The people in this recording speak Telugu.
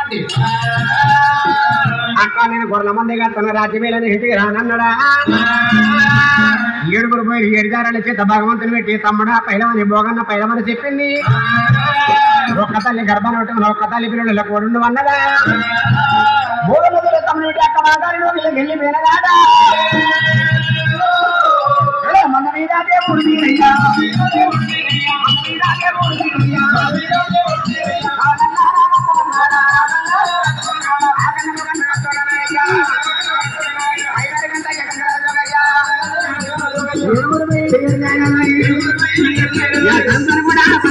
కాబట్టి అక్క నేను గొర్రెల మందిగా తన రాజ్యమేలని ఇంటికి రానన్నాడా ఏడుగురు పోయి ఏడు జారాల చేత భగవంతుని పెట్టి తమ్ముడా పైలమని భోగన్న పైలమని చెప్పింది ఒక్క తల్లి గర్భాన్ని పెట్టుకుని ఒక్క తల్లి పిల్లలు కోడు అన్నదా భోగన్న తమ్ముడు పెట్టి అక్క వాగారిలో వీళ్ళకి వెళ్ళి వినగాదా ఏ మన మీద దేవుడు వీరయ్యా. మన మీద దేవుడు వీరయ్యా. ఎవరు పోయి చేయరు నాయనా? యా సంతానం కూడా